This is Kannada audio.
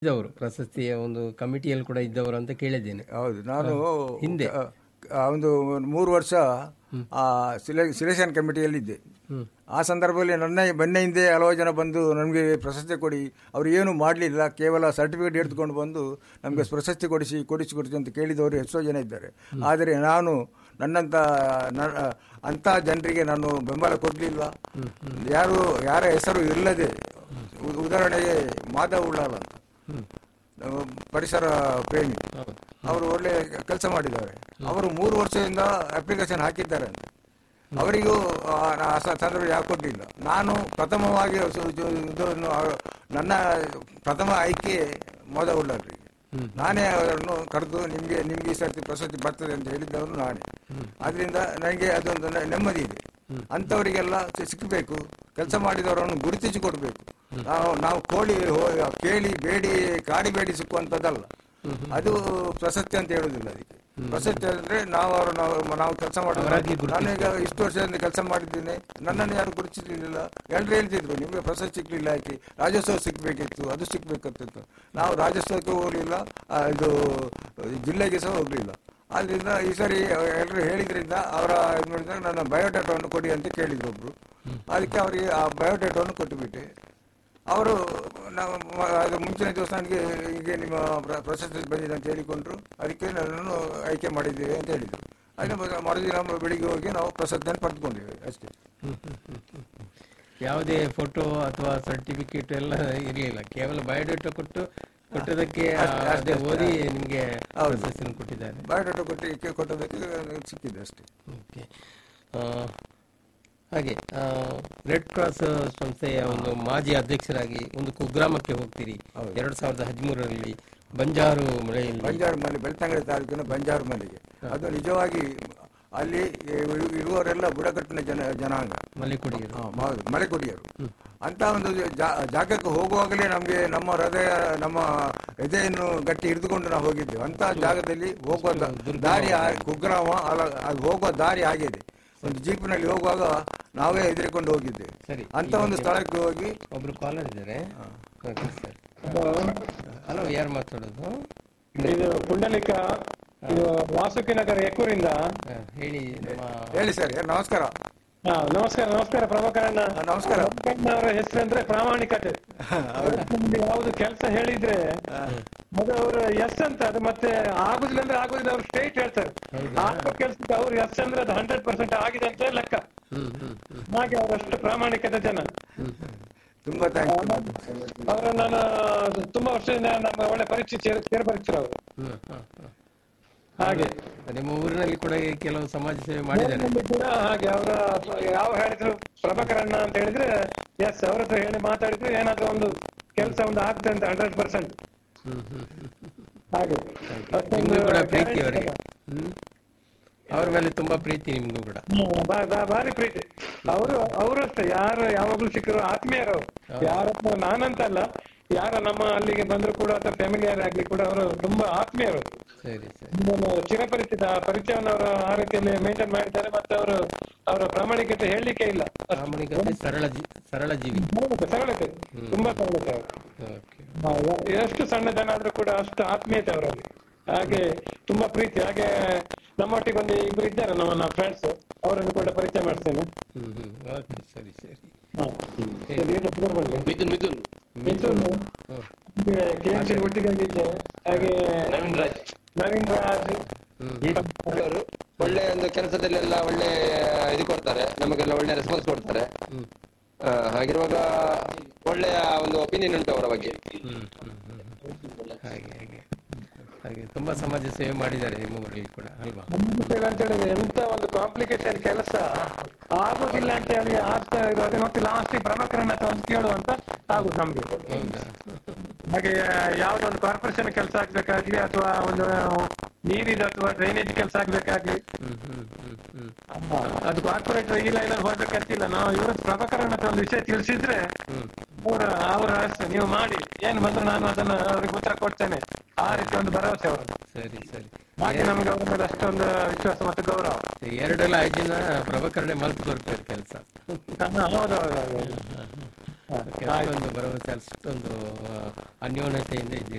ಇದ್ದವರು ಪ್ರಶಸ್ತಿಯ ಒಂದು ಕಮಿಟಿಯಲ್ಲಿ ಕೂಡ ಇದ್ದವರು ಅಂತ ಕೇಳಿದ್ದೇನೆ ಹೌದು ನಾನು ಹಿಂದೆ. ಆ, ಆ, ಒಂದು ಮೂರು ವರ್ಷ ಆ ಸಿಲೆಕ್ಷನ್ ಕಮಿಟಿಯಲ್ಲಿದ್ದೆ ಆ ಸಂದರ್ಭದಲ್ಲಿ ನನ್ನ ಬೆನ್ನ ಹಿಂದೆ ಹಲವು ಜನ ಬಂದು ನಮಗೆ ಪ್ರಶಸ್ತಿ ಕೊಡಿ ಅವರು ಏನು ಮಾಡಲಿಲ್ಲ ಕೇವಲ ಸರ್ಟಿಫಿಕೇಟ್ ಎತ್ಕೊಂಡು ಬಂದು ನಮಗೆ ಪ್ರಶಸ್ತಿ ಕೊಡಿಸಿ ಕೊಡಿಸಿ ಕೊಡಿಸಿ ಅಂತ ಕೇಳಿದವರು ಎಷ್ಟೋ ಜನ ಇದ್ದಾರೆ ಆದರೆ ನಾನು ನನ್ನಂಥ ನ- ಅಂಥ ಜನರಿಗೆ ನಾನು ಬೆಂಬಲ ಕೊಡಲಿಲ್ಲ ಯಾರು ಯಾರ ಹೆಸರು ಇಲ್ಲದೆ ಉ- ಉದಾಹರಣೆಗೆ ಮಾಧವ್ ಉಳ್ಳಾಲ್ ಅಂತ ನಾವು ಪರಿಸರ ಪ್ರೇಮಿ ಅವರು ಒಳ್ಳೆ ಕೆಲಸ ಮಾಡಿದ್ದಾರೆ ಅವರು ಮೂರು ವರ್ಷದಿಂದ ಅಪ್ಲಿಕೇಶನ್ ಹಾಕಿದ್ದಾರೆ ಅಂತ ಅವರಿಗೂ ಆ, ಆ ಸ- ಸಂದರ್ಭ ಯಾಕೆ ಕೊಡಲಿಲ್ಲ ನಾನು ಪ್ರಥಮವಾಗಿ ಸು- ಜು- ಇದನ್ನು ಆ- ನನ್ನ ಪ್ರಥಮ ಆಯ್ಕೆ ಮೋದ ಉಳ್ಳಾರ್ರಿಗೆ ನಾನೇ ಅವರನ್ನು ಕರೆದು ನಿಮಗೆ ನಿಮ್ಗೆ ಈ ಸರ್ತಿ ಪ್ರಶಸ್ತಿ ಬರ್ತದೆ ಅಂತ ಹೇಳಿದ್ದವರು ನಾನೇ ಅದರಿಂದ ನನಗೆ ಅದೊಂದು ನೆ- ನೆಮ್ಮದಿ ಇದೆ ಅಂಥವರಿಗೆಲ್ಲ ಸಿ- ಸಿಕ್ಕಬೇಕು ಕೆಲಸ ಮಾಡಿದವರನ್ನು ಗುರುತಿಸಿ ಕೊಡಬೇಕು ನಾವು ನಾವು ಕೋಳಿ ಹೋ- ಕೇಳಿ ಬೇಡಿ ಕಾಡಿ ಬೇಡಿ ಸಿಕ್ಕುವಂಥದ್ದಲ್ಲ ಅದು ಪ್ರಶಸ್ತಿ ಅಂತ ಹೇಳುದಿಲ್ಲ ಅದಕ್ಕೆ ಪ್ರಶಸ್ತಿ ಅಂದ್ರೆ ನಾವು ಅವರು ನಾವು ನಾವು ಕೆಲಸ ಅವರಾಗಿ ಮಾಡೋದು ನಾನೀಗ ಇಷ್ಟು ವರ್ಷದಿಂದ ಕೆಲಸ ಮಾಡಿದ್ದೇನೆ ನನ್ನನ್ನು ಯಾರು ಗುರುತಿಸಲಿಲ್ಲ ಎಲ್ಲರೂ ಹೇಳ್ತಿದ್ರು ನಿಮಗೆ ಪ್ರಶಸ್ತಿ ಸಿಗ್ಲಿಲ್ಲ ಯಾಕೆ ರಾಜ್ಯೋತ್ಸವ ಸಿಗ್ಬೇಕಿತ್ತು ಅದು ಸಿಗ್ಬೇಕಂತಿತ್ತು ನಾವು ರಾಜ್ಯೋತ್ಸವಕ್ಕೆ ಹೋಗ್ಲಿಲ್ಲ ಆ, ಇದು ಜಿಲ್ಲೆಗೆ ಸಹ ಹೋಗ್ಲಿಲ್ಲ ಆದ್ರಿಂದ ಈ ಸರಿ ಎಲ್ಲರೂ ಹೇಳಿದ್ರಿಂದ ಅವರ ಇದು ಮಾಡಿದಾಗ ನನ್ನ ಬಯೋಡಾಟಾವನ್ನು ಕೊಡಿ ಅಂತ ಕೇಳಿದ್ರು ಒಬ್ರು ಅದಕ್ಕೆ ಅವರಿಗೆ ಆ ಬಯೋಡಾಟಾವನ್ನು ಕೊಟ್ಟುಬಿಟ್ಟೆ ಅವರು ನಾವು ಮ- ಅದು ಮುಂಚಿನ ದಿವಸ ನನಗೆ ಹೀಗೆ ನಿಮ್ಮ ಪ್ರ- ಪ್ರಶಸ್ತಿ ಬಂದಿದೆ ಅಂತ ಹೇಳಿಕೊಂಡ್ರು ಅದಕ್ಕೆ ನನ್ನನ್ನು ಆಯ್ಕೆ ಮಾಡಿದ್ದೇವೆ ಅಂತ ಹೇಳಿದರು ಅದನ್ನ ಮ- ಮರುದಿನ ಬೆಳಿಗ್ಗೆ ಹೋಗಿ ನಾವು ಪ್ರಶಸ್ತಿಯನ್ನು ಪಡೆದುಕೊಂಡಿದ್ದೇವೆ ಅಷ್ಟೇ ಯಾವುದೇ ಫೋಟೋ ಅಥವಾ ಸರ್ಟಿಫಿಕೇಟ್ ಎಲ್ಲ ಇರಲಿಲ್ಲ ಕೇವಲ ಬಯೋಡೇಟಾ ಕೊಟ್ಟು ಕೊಟ್ಟದಕ್ಕೆ ಆ, ಅದೇ ಓದಿ ನಿಮಗೆ ಪ್ರಶಸ್ತಿಯನ್ನು ಕೊಟ್ಟಿದ್ದಾರೆ ಬಯೋಡಾಟಾ ಕೊಟ್ಟು ಕೊಟ್ಟದಕ್ಕೆ ಸಿಕ್ಕಿದೆ ಅಷ್ಟೇ ಓಕೆ ಆ, ಹಾಗೆ ರೆಡ್ ಕ್ರಾಸ್ ಸಂಸ್ಥೆಯ ಒಂದು ಮಾಜಿ ಅಧ್ಯಕ್ಷರಾಗಿ ಒಂದು ಕುಗ್ರಾಮಕ್ಕೆ ಹೋಗ್ತೀರಿ ಎರಡ್ ಸಾವಿರದ ಹದಿಮೂರರಲ್ಲಿ ಬಂಜಾರು ಮಳೆಯಲ್ಲಿ ಬಂಜಾರು ಮಲೆ ಬೆಳ್ತಂಗಡಿ ತಾಲೂಕಿನ ಬಂಜಾರು ಮಲೆಗೆ ಅದು ನಿಜವಾಗಿ ಅಲ್ಲಿ ಇರು- ಇರುವವರೆಲ್ಲ ಬುಡಕಟ್ಟಿನ ಜನ ಜನಾಂಗ ಮಲೆಕುಡಿಯರು ಹಾ, ಹೌದು ಮಲೆಕುಡಿಯರು ಅಂತ ಒಂದು ಜಾ- ಜಾಗಕ್ಕೆ ಹೋಗುವಾಗಲೇ ನಮಗೆ ನಮ್ಮ ಹೃದಯ ನಮ್ಮ ಹೃದಯನ್ನು ಗಟ್ಟಿ ಹಿಡಿದುಕೊಂಡು ನಾವು ಹೋಗಿದ್ದೇವೆ ಅಂತ ಜಾಗದಲ್ಲಿ ಹೋಗುವ ದ- ದಾರಿ ಆ- ಕುಗ್ರಾಮ ಅಲ್ಲ ಅದು ಹೋಗುವ ದಾರಿ ಆಗಿದೆ ಒಂದು ಜೀಪಿನಲ್ಲಿ ಹೋಗುವಾಗ ನಾವೇ ಹೆದರಿಕೊಂಡು ಹೋಗಿದ್ದೇವೆ ಸರಿ ಅಂತ ಒಂದು ಸ್ಥಳಕ್ಕೆ ಹೋಗಿ ಒಬ್ರು ಕಾಲರ್ ಇದ್ದಾರೆ ಓಕೆ ಸರ್ ಹಲೋ ಯಾರು ಮಾತಾಡೋದು ಇದು ಪುಂಡಲಿಕ ಇದು ವಾಸುಕಿ ನಗರ ಎಕ್ಕೂರಿಂದ ಆ, ಹೇಳಿ ನಮ್ಮ ಹೇಳಿ ಸರ್ ನಮಸ್ಕಾರ ಹಾ, ನಮಸ್ಕಾರ ನಮಸ್ಕಾರ ಪ್ರಭಾಕರಣ್ಣ ಆ, ನಮಸ್ಕಾರ ಪ್ರಭಾಕರಣ್ಣ ಅವರ ಹೆಸರು ಅಂದ್ರೆ ಪ್ರಾಮಾಣಿಕತೆ ಒಂದು ಯಾವ್ದು ಕೆಲಸ ಹೇಳಿದ್ರೆ ಅದು ಅವರು ಎಸ್ ಅಂತ ಅದು ಮತ್ತೆ ಆಗುದಿಲ್ಲ ಅಂದ್ರೆ ಆಗುದಿಲ್ಲ ಅವ್ರು ಸ್ಟೇಟ್ ಹೇಳ್ತಾರೆ ಆಗೋ ಕೆಲ್ಸಕ್ಕೆ ಅವ್ರು ಎಸ್ ಅಂದ್ರೆ ಅದು ಹಂಡ್ರೆಡ್ ಪರ್ಸೆಂಟ್ ಆಗಿದೆ ಅಂತ ಲೆಕ್ಕ ಹ್ಮ್ ಹ್ಮ್ ಹ್ಮ್ ಹಾಗೆ ಅವರಷ್ಟು ಪ್ರಾಮಾಣಿಕತೆ ಜನ ತುಂಬಾ ಥ್ಯಾಂಕ್ಸ್ ಅವರ ನಾನು ತುಂಬಾ ವರ್ಷದಿಂದ ನಮ್ಮ ಒಳ್ಳೆ ಪರೀಕ್ಷೆ ಸೇರ್ ಸೇರ್ ಪರೀಕ್ಷೆ ಅವರು ಹ್ಮ್ ಹ್ಮ್ ಹ್ಮ್ ಹಾಗೆ ನಿಮ್ಮ ಊರಿನಲ್ಲಿ ಕೂಡ ಈ ಕೆಲವು ಸಮಾಜ ಸೇವೆ ಮಾಡಿದ್ದಾರೆ ಊರಿನಲ್ಲಿ ಕೂಡ ಹಾಗೆ ಅವರ ಯಾವ ಹೇಳಿದ್ರು ಪ್ರಭಾಕರಣ್ಣ ಅಂತ ಹೇಳಿದ್ರೆ ಎಸ್ ಅವ್ರ ಹತ್ರ ಹೇಳಿ ಮಾತಾಡಿದ್ರೆ ಏನಾದ್ರೂ ಒಂದು ಕೆಲಸ ಒಂದು ಆಗ್ತದೆ ಅಂತ ಹಂಡ್ರೆಡ್ ಪರ್ಸೆಂಟ್ ಹ್ಮ್ ಹ್ಮ್ ಹ್ಮ್ ಹಾಗೆ ನಿಮ್ಗೂ ಕೂಡ ಪ್ರೀತಿ guarantee ಅವರಿಗೆ ಹ್ಮ್ ಅವ್ರ ಮೇಲೆ ತುಂಬಾ ಪ್ರೀತಿ ನಿಮ್ಗೂ ಕೂಡ ಹ್ಮ್, ಬಾ- ಬಾ- ಭಾರಿ ಪ್ರೀತಿ ಅವರು ಅವರು ಅಷ್ಟೇ ಯಾರು ಯಾವಾಗ್ಲೂ ಸಿಕ್ಕರು ಆತ್ಮೀಯರು ಅವರು ಯಾರ ಹತ್ರ ನಾನಂತಲ್ಲ ಯಾರ ನಮ್ಮ ಅಲ್ಲಿಗೆ ಬಂದ್ರು ಕೂಡ ಅಥವಾ ಫ್ಯಾಮಿಲಿಯರ್ ಆಗ್ಲಿ ಕೂಡ ಅವರು ತುಂಬಾ ಆತ್ಮೀಯರು ಸರಿ ಸರಿ ನಮ್ಮನ್ನು ಚಿರಪರಿಚಿತ ಆ ಪರಿಚಯವನ್ನು ಅವರು ಆ ರೀತಿಯಲ್ಲಿ ಮೇಂಟೈನ್ ಮಾಡಿದ್ದಾರೆ ಮತ್ತೆ ಅವರು ಅವರ ಪ್ರಾಮಾಣಿಕತೆ ಹೇಳಲಿಕ್ಕೆ ಇಲ್ಲ ಪ್ರಾಮಾಣಿಕತೆ ಸರಳ ಜೀ ಸರಳ ಜೀವಿ ಸರಳತೆ ಸರಳತೆ ತುಂಬಾ ಸರಳತೆ ಅವರು ಓಕೆ ಹೌದಾ? ಎಷ್ಟು ಸಣ್ಣ ಜನ ಆದ್ರೂ ಕೂಡ ಅಷ್ಟು ಆತ್ಮೀಯತೆ ಅವರಲ್ಲಿ ಹಾಗೆ ತುಂಬಾ ಪ್ರೀತಿ ಹಾಗೆ ನಮ್ಮೊಟ್ಟಿಗೆ ಒಂದು ಇಬ್ರು ಇದ್ದಾರೆ ನಮ್ಮ ಫ್ರೆಂಡ್ಸ್ ಅವರನ್ನು ಕೂಡ ಪರಿಚಯ ಮಾಡ್ತೇನೆ ಹ್ಮ್ ಹ್ಮ್ ಓಕೆ ಸರಿ ಸರಿ ಹಾ. ಸರಿ, ಏನು ಹೆಸರು ಬರಲಿ? ಮಿಥುನ್ ಮಿಥುನ್ ಮಿಥುನ್ ಹ್ಮ್. ಹಾಗೆ KMC ಒಟ್ಟಿಗೆ ಆಗಿದ್ದೆ ಹಾಗೆ ನವೀನ್ ರಾಜ್ ನವೀನ್ ರಾಜ್ ಅವರು ಒಳ್ಳೆ ಒಂದು ಕೆಲಸದಲ್ಲೆಲ್ಲ ಒಳ್ಳೆ ಇದು ಕೊಡ್ತಾರೆ ನಮಗೆಲ್ಲ ಒಳ್ಳೆ ರೆಸ್ಪಾನ್ಸ್ ಕೊಡ್ತಾರೆ ಹ್ಮ್. ಆ, ಹಾಗಿರುವಾಗ ಒಳ್ಳೆಯ ಒಂದು ಒಪಿನಿಯನ್ ಉಂಟು ಅವರ ಬಗ್ಗೆ ಹ್ಮ್ ಹ್ಮ್ ಹ್ಮ್ ಹಾಗೆ ಹಾಗೆ ಹಾಗೆ ತುಂಬಾ ಸಮಾಜ ಸೇವೆ ಮಾಡಿದ್ದಾರೆ ನಿಮ್ಮ ಊರಲ್ಲಿ ಕೂಡ ಅಲ್ವಾ ಅಂತ ಹೇಳಿದ್ರೆ ಎಂತ ಒಂದು ಕಾಂಪ್ಲಿಕೇಶನ್ ಕೆಲಸ ಆಗುದಿಲ್ಲ ಅಂತ ಹೇಳಿ ಆಗ್ತಾ ಇರುವಾಗ ಮತ್ತೆ ಲಾಸ್ಟ್ ಪ್ರಭಾಕರಣ ಹತ್ರ ಒಂದು ಕೇಳುವಂತ ಆಗುದು ನಮ್ಗೆ ಹೌದಾ ಹಾಗೆ ಯಾವ್ದೊಂದು ಕಾರ್ಪೊರೇಷನ್ ಕೆಲಸ ಆಗ್ಬೇಕಾಗ್ಲಿ ಅಥವಾ ಒಂದು ನೀರಿದ ಅಥವಾ ಡ್ರೈನೇಜ್ ಕೆಲಸ ಆಗ್ಬೇಕಾಗ್ಲಿ ಹ್ಮ್ ಹ್ಮ್ ಹ್ಮ್ ಹ್ಮ್ ಅದು ಕಾರ್ಪೊರೇಟ್ ಈ ಲೈನ್ ಅಲ್ಲಿ ಹೋಗ್ಬೇಕಂತಿಲ್ಲ ನಾವು ಇವ್ರ ಪ್ರಭಾಕರಣ ಹತ್ರ ಒಂದು ವಿಷಯ ತಿಳಿಸಿದ್ರೆ ಅವರ ಅವರ ಆಸೆ ನೀವು ಮಾಡಿ ಏನ್ ಬಂದ್ರು ನಾನು ಅದನ್ನ ಅವ್ರಿಗೆ ಉತ್ತರ ಕೊಡ್ತೇನೆ ಆ ರೀತಿ ಒಂದು ಭರವಸೆ ಅವರು ಸರಿ ಸರಿ ಹಾಗೆ ನಮ್ಗೆ ಅವರ ಮೇಲೆ ಅಷ್ಟೊಂದು ವಿಶ್ವಾಸ ಮತ್ತು ಗೌರವ ಎರಡೆಲ್ಲ ಐದು ಜನ ಪ್ರಭಾಕರಣೆ ಮಲ್ತು ದೊರಕ್ತಾರೆ ಕೆಲಸ ಹೌದೌದು ಅಷ್ಟೊಂದು ಭರವಸೆ ಅಷ್ಟೊಂದು ಆ, ಅನ್ಯೋನ್ಯತೆಯಿಂದ ಇದ್ದೀರಿ